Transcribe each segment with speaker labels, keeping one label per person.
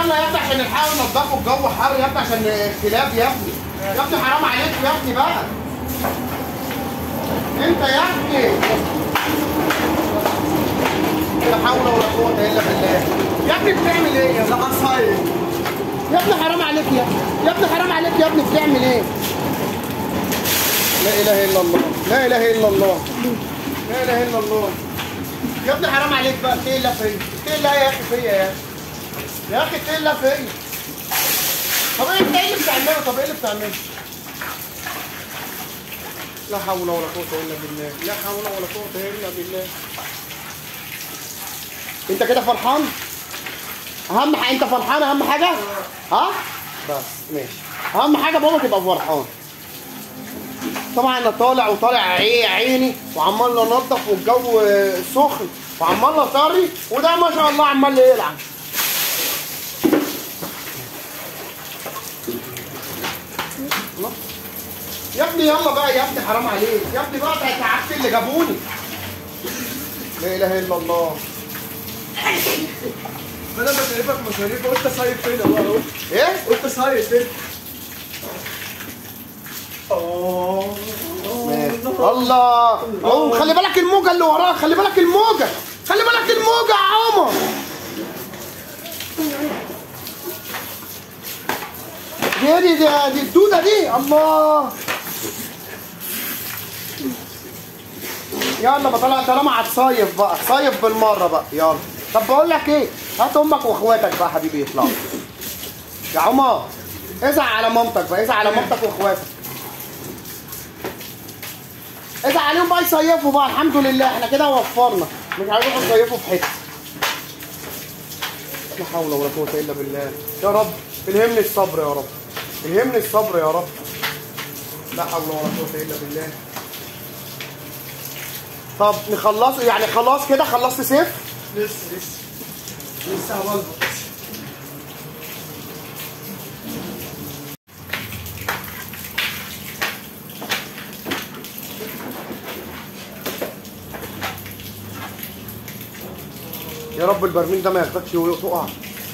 Speaker 1: يلا يا ابني عشان نلحقوا ننضفوا الجو حر يا ابني عشان الكلاب يا ابني يا ابني حرام عليك يا ابني بقى انت يا ابني لا حول ولا قوة الا بالله يا ابني بتعمل ايه يا
Speaker 2: زمان صاير
Speaker 1: يا ابني حرام عليك يا ابني يا ابني حرام عليك يا ابني بتعمل ايه لا اله الا الله لا اله الا الله لا اله الا الله يا ابني حرام عليك بقى تقلق فيا تقلق يا اخي فيا يا اخي يا اخي تقلق فيا طب ايه انت ايه اللي بتعمله طب ايه اللي بتعمله لا حول ولا قوة الا بالله لا حول ولا قوة الا بالله انت كده فرحان اهم حاجه انت فرحان اهم حاجه ها بس ماشي اهم حاجه بابا تبقى فرحان طبعا انا طالع وطالع عي- عيني وعمال انضف والجو سخن وعمال اطري وده ما شاء الله عمال يلعب الله. يا ابني يلا بقى يا ابني حرام عليك يا ابني بقى ده تعبت اللي جابوني لا اله الا الله
Speaker 2: انا بشايفك مشاريب قلت صاير فين بقى قلت
Speaker 1: ايه
Speaker 2: قلت صاير فين اه
Speaker 1: الله أوه. خلي بالك الموجة اللي وراك خلي بالك الموجة خلي بالك الموجة يا عمر دي دي دي, دي الدودة دي الله يلا بطلع طالما هتصيف بقى صيف بالمرة بقى يلا طب بقول لك ايه هات امك واخواتك بقى حبيبي يطلعوا يا عمر ازعل على مامتك بقى ازعل على مامتك واخواتك ازعل عليهم بقى يصيفوا بقى الحمد لله احنا كده وفرنا مش هنروحوا نصيفوا في حته لا حول ولا قوه الا بالله يا رب الهمني الصبر يا رب الهمني الصبر يا رب لا حول ولا قوه الا بالله طب نخلص يعني خلاص كده خلصت سيف
Speaker 2: لسه لسه لسه هبلبط
Speaker 1: يا رب البرميل ده ما ياخدكش وتقع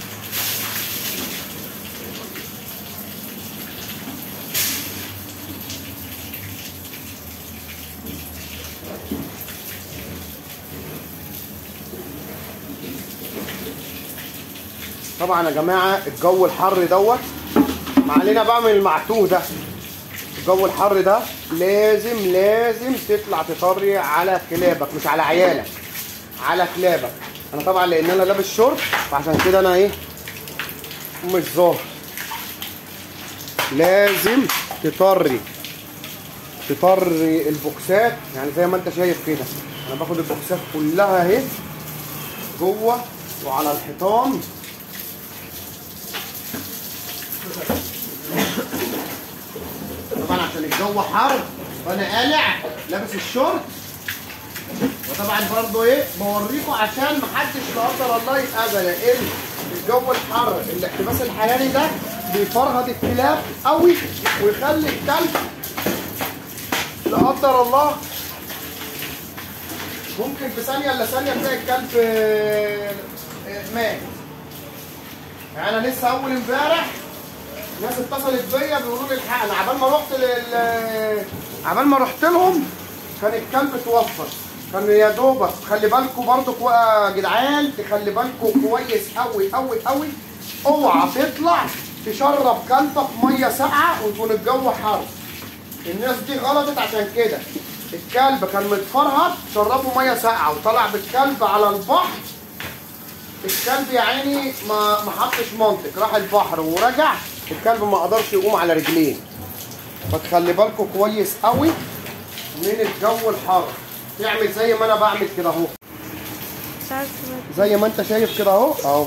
Speaker 1: طبعا يا جماعه الجو الحر دوت ما علينا بقى من المعتوه ده الجو الحر ده لازم لازم تطلع تطري على كلابك مش على عيالك على كلابك انا طبعا لان انا لابس شورت فعشان كده انا ايه مش ظاهر لازم تطري تطري البوكسات يعني زي ما انت شايف كده انا باخد البوكسات كلها اهي جوه وعلى الحيطان طبعا عشان الجو حر وانا قالع لابس الشورت وطبعا برضو ايه بوريكم عشان محدش لا قدر الله يتاذى لان الجو الحر الاحتباس الحراري ده بيفرهد الكلاب قوي ويخلي الكلب لا قدر الله ممكن في ثانيه الا ثانيه تلاقي الكلب آه، آه، مات يعني انا لسه اول امبارح ناس اتصلت بيا بيقولوا لي الحق انا عبال ما رحت لل عبال ما رحت لهم كان الكلب اتوفى كان يا دوبك خلي بالكم برضو يا جدعان تخلي بالكم كويس قوي قوي قوي اوعى تطلع تشرب كلبك ميه ساقعه ويكون الجو حر الناس دي غلطت عشان كده الكلب كان متفرهد شربه ميه ساقعه وطلع بالكلب على البحر الكلب يا عيني ما ما حطش منطق راح البحر ورجع الكلب ما قدرش يقوم على رجليه فتخلي بالكم كويس قوي من الجو الحار تعمل زي ما انا بعمل كده اهو
Speaker 3: مش عارفة
Speaker 1: زي ما انت شايف كده اهو اهو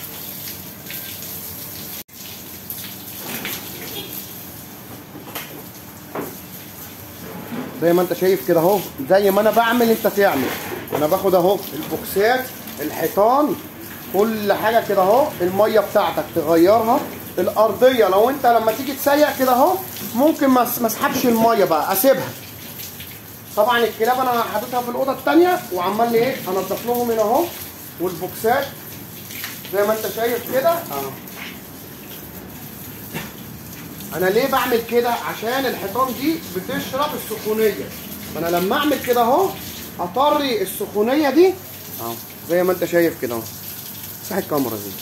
Speaker 1: زي ما انت شايف كده اهو زي ما انا بعمل انت تعمل انا باخد اهو البوكسات الحيطان كل حاجه كده اهو الميه بتاعتك تغيرها الارضيه لو انت لما تيجي تسيق كده اهو ممكن ما ما اسحبش الميه بقى اسيبها طبعا الكلاب انا حاططها في الاوضه الثانيه وعمال لي ايه انضف لهم هنا اهو والبوكسات زي ما انت شايف كده اهو انا ليه بعمل كده عشان الحيطان دي بتشرب السخونيه فانا لما اعمل كده اهو اطري السخونيه دي اهو زي ما انت شايف كده اهو افتح الكاميرا دي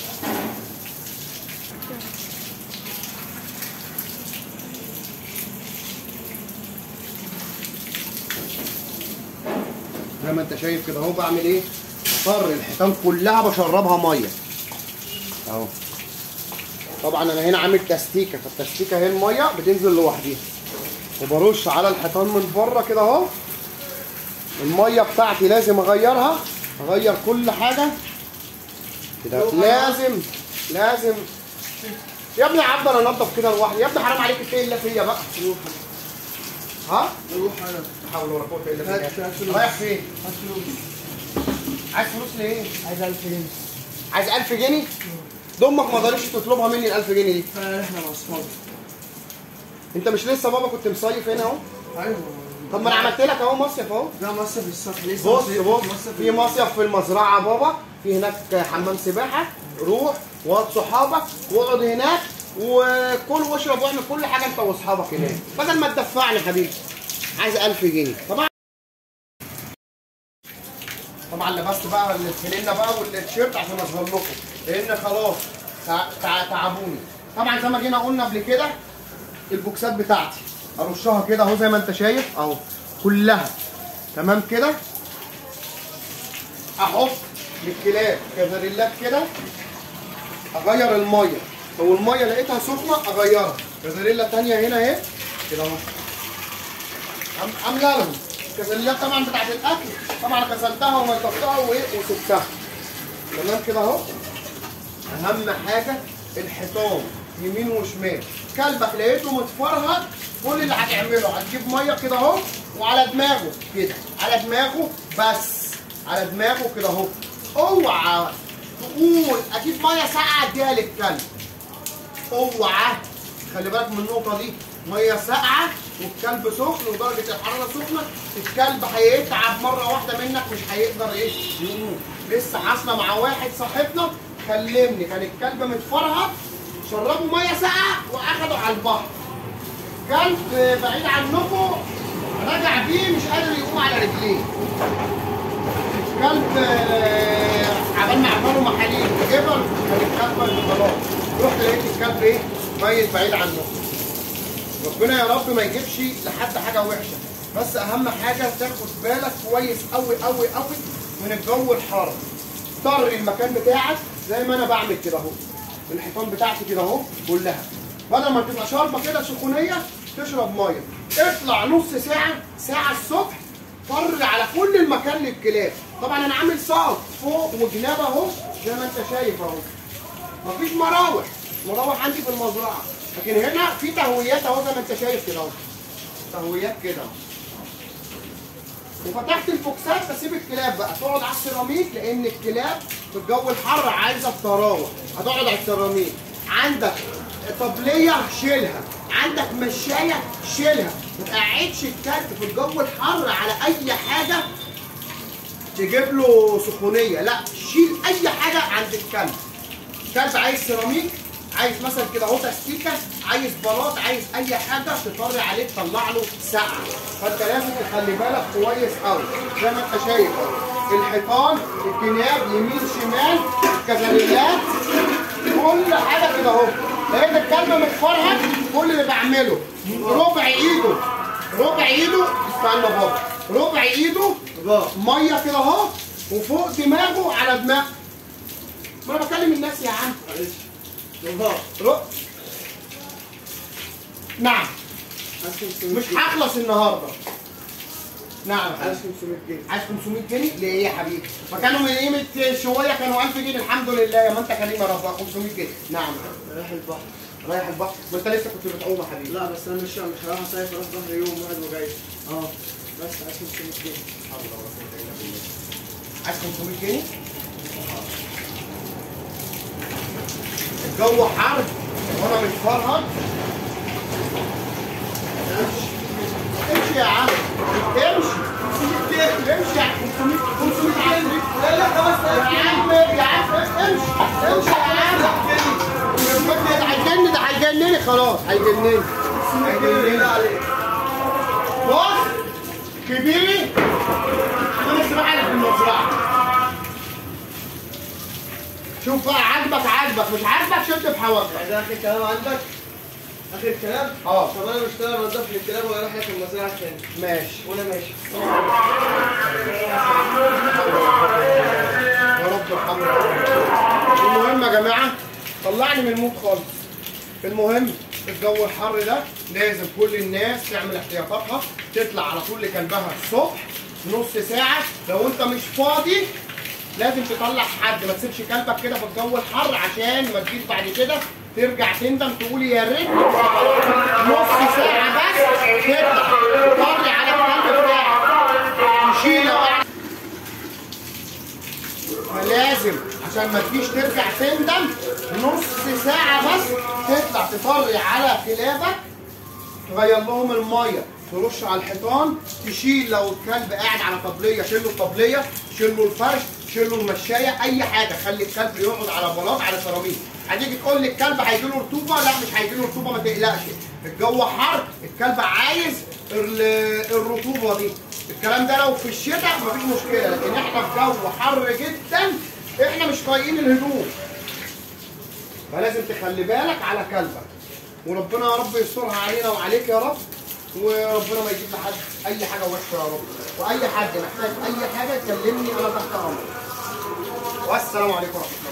Speaker 1: زي ما انت شايف كده اهو بعمل ايه بطر الحيطان كلها بشربها ميه اهو طبعا انا هنا عامل تستيكه فالتستيكه اهي الميه بتنزل لوحديها وبرش على الحيطان من بره كده اهو الميه بتاعتي لازم اغيرها اغير كل حاجه كده لازم لازم يا ابني يا عبد انا انضف كده لوحدي يا ابني حرام عليك التقل الا فيا بقى
Speaker 2: روح
Speaker 1: ها
Speaker 2: روح انا
Speaker 1: لا حول ولا قوه الا
Speaker 2: هات- هات
Speaker 1: بالله
Speaker 2: فلوس.
Speaker 1: رايح فين
Speaker 2: هات فلوس
Speaker 1: عايز فلوس ليه
Speaker 2: عايز 1000 جنيه
Speaker 1: عايز 1000 جنيه ده امك ما قدرتش تطلبها مني ال 1000 جنيه دي
Speaker 2: احنا مع اصحابي
Speaker 1: انت مش لسه بابا كنت مصيف هنا اهو
Speaker 2: ايوه
Speaker 1: طب ما انا عملت لك اهو مصيف اهو
Speaker 2: ده مصيف السطح لسه
Speaker 1: بص
Speaker 2: مصيف-
Speaker 1: بص
Speaker 2: مصيف
Speaker 1: في مصيف في المزرعه بابا في هناك حمام سباحه روح وهات صحابك واقعد هناك وكل واشرب واعمل كل حاجه انت واصحابك هناك بدل ما تدفعني حبيبي عايز 1000 جنيه طبعا طبعا لبست بقى الفانلة بقى والتيشيرت عشان اظهر لكم لان خلاص تع- تع- تعبوني طبعا زي ما جينا قلنا قبل كده البوكسات بتاعتي ارشها كده اهو زي ما انت شايف اهو كلها تمام كده احط للكلاب كازاريلات كده اغير الميه لو الميه لقيتها سخنه اغيرها كازاريلا تانية هنا اهي كده اهو عم- عامله لهم الكازاريلات طبعا بتاعت الاكل طبعا غسلتها وميطتها وايه وسبتها تمام كده اهو اهم حاجه الحيطان يمين وشمال كلبك لقيته متفرهد كل اللي هتعمله هتجيب ميه كده اهو وعلى دماغه كده على دماغه بس على دماغه كده اهو اوعى تقول اجيب ميه ساقعه اديها للكلب اوعى خلي بالك من النقطه دي ميه ساقعه والكلب سخن ودرجه الحراره سخنه الكلب هيتعب مره واحده منك مش هيقدر ايه يقوم لسه حاصله مع واحد صاحبنا كلمني كان الكلب متفرهد شربوا ميه ساقعه واخدوا على البحر كلب بعيد عنكم رجع بيه مش قادر يقوم على رجليه كلب آه، عبال ما عملوا محاليل جبل كان الكلب خلاص رحت لقيت الكلب ايه ميت بعيد عنه ربنا يا رب ما يجيبش لحد حاجه وحشه بس اهم حاجه تاخد بالك كويس قوي قوي قوي من الجو الحار طر المكان بتاعك زي ما انا بعمل كده اهو الحيطان بتاعتي كده اهو كلها بدل ما تبقى شاربه كده سخونيه تشرب ميه اطلع نص ساعه ساعه الصبح فر على كل المكان للكلاب طبعا انا عامل صاج فوق وجناب اهو زي ما انت شايف اهو مفيش مراوح مراوح عندي في المزرعه لكن هنا في تهويات اهو زي ما انت شايف كده اهو تهويات كده اهو وفتحت البوكسات بسيب الكلاب بقى تقعد على السيراميك لان الكلاب في الجو الحر عايزه الطراوه هتقعد على السيراميك عندك طبليه شيلها عندك مشايه شيلها ما تقعدش الكلب في الجو الحر على اي حاجه تجيب له سخونيه لا شيل اي حاجه عند الكلب كلب عايز سيراميك عايز مثلا كده اهو تستيكه عايز بلاط عايز اي حاجه تطر عليه تطلع له سقعه فانت لازم تخلي بالك كويس قوي زي ما انت شايف اهو الحيطان الجناب يمين شمال الكازاليات كل حاجه كده اهو لقيت الكلب متفرهد كل اللي بعمله ربع ايده ربع ايده استنى بابا ربع ايده
Speaker 2: بابا
Speaker 1: ميه كده اهو وفوق دماغه على دماغ ما انا بكلم الناس يا عم
Speaker 2: معلش بابا
Speaker 1: رو... نعم
Speaker 2: عايز 500
Speaker 1: مش هخلص النهارده نعم
Speaker 2: عايز 500 جنيه
Speaker 1: عايز 500 جنيه ليه يا حبيبي ما كانوا من قيمه شويه كانوا 1000 جنيه الحمد لله يا ما انت كريم يا رب 500 جنيه نعم
Speaker 2: رايح البحر
Speaker 1: رايح البحر ما انت لسه كنت بتعوم يا حبيبي
Speaker 2: لا بس انا مش مش هروح اصيف اروح بحر يوم واحد وجاي اه بس عايز 500 جنيه
Speaker 1: عايز 500 جنيه الجو حر وانا متفرهد امشي امشي يا عم امشي امشي يا عم 500 500 جنيه لا لا خمس يا عم يا عم امشي امشي يا عم ده هيجنن ده هيجنني خلاص هيجنني هيجنني بص كبيري انا السباحه اللي في المزرعه شوف بقى عاجبك عاجبك مش عاجبك شد في حواجبك
Speaker 2: يعني ده اخر كلام عندك اخر كلام
Speaker 1: اه.
Speaker 2: طب انا مشتغل انضف لي الكلام واروح لك المزرعه الثانيه
Speaker 1: ماشي
Speaker 2: وانا ماشي
Speaker 1: يا رب ارحمنا المهم يا جماعه طلعني من المود خالص المهم الجو الحر ده لازم كل الناس تعمل احتياطاتها تطلع على طول لكلبها الصبح نص ساعه لو انت مش فاضي لازم تطلع حد ما تسيبش كلبك كده في الجو الحر عشان ما تجيش بعد كده ترجع تندم تقول يا ريت نص ساعه بس تطلع تطلع على الكلب بتاعك تشيله وقع فلازم عشان ما تجيش ترجع تندم نص ساعة بس تطلع تطري على كلابك تغير لهم المية ترش على الحيطان تشيل لو الكلب قاعد على طبلية شيل له الطبلية شيل له الفرش شيل له المشاية أي حاجة خلي الكلب يقعد على بلاط على سيراميك هتيجي تقول لي الكلب هيجي له رطوبة لا مش هيجي له رطوبة ما تقلقش الجو حر الكلب عايز ال- الرطوبة دي الكلام ده لو في الشتاء مفيش مشكلة لكن احنا في جو حر جدا احنا مش طايقين الهدوم فلازم تخلي بالك على كلبك وربنا يا رب يسترها علينا وعليك يا رب وربنا ما يجيب لحد اي حاجه وحشه يا رب واي حد محتاج اي حاجه كلمني انا تحت امرك والسلام عليكم ورحمه الله